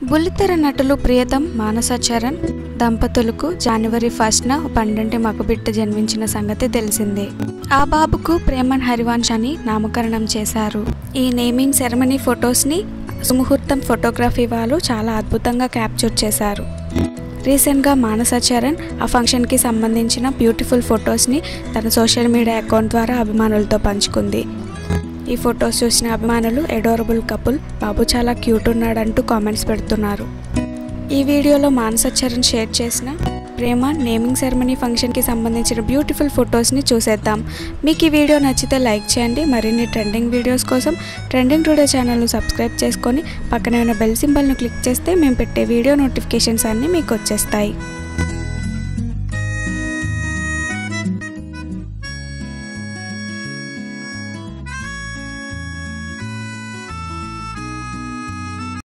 బుల్లితెర నటులు ప్రియతం మానస చరణ్ దంపతులకు జనవరి ఫస్ట్న పండంటి మగబిడ్డ జన్మించిన సంగతి తెలిసిందే ఆ బాబుకు ప్రేమన్ హరివాంశ్ అని నామకరణం చేశారు ఈ నేమింగ్ సెరమనీ ఫొటోస్ని సుముహూర్తం ఫోటోగ్రఫీ వాళ్ళు చాలా అద్భుతంగా క్యాప్చర్ చేశారు రీసెంట్గా మానస చరణ్ ఆ ఫంక్షన్కి సంబంధించిన బ్యూటిఫుల్ ఫొటోస్ని తన సోషల్ మీడియా అకౌంట్ ద్వారా అభిమానులతో పంచుకుంది ఈ ఫొటోస్ చూసిన అభిమానులు ఎడోరబుల్ కపుల్ బాబు చాలా క్యూట్ ఉన్నాడంటూ కామెంట్స్ పెడుతున్నారు ఈ వీడియోలో మానస చరణ్ షేర్ చేసిన ప్రేమ నేమింగ్ సెరమనీ ఫంక్షన్కి సంబంధించిన బ్యూటిఫుల్ ఫొటోస్ని చూసేద్దాం మీకు ఈ వీడియో నచ్చితే లైక్ చేయండి మరిన్ని ట్రెండింగ్ వీడియోస్ కోసం ట్రెండింగ్ టుడే ఛానల్ను సబ్స్క్రైబ్ చేసుకొని పక్కనే ఉన్న బెల్ సింబల్ను క్లిక్ చేస్తే మేము పెట్టే వీడియో నోటిఫికేషన్స్ అన్నీ మీకు వచ్చేస్తాయి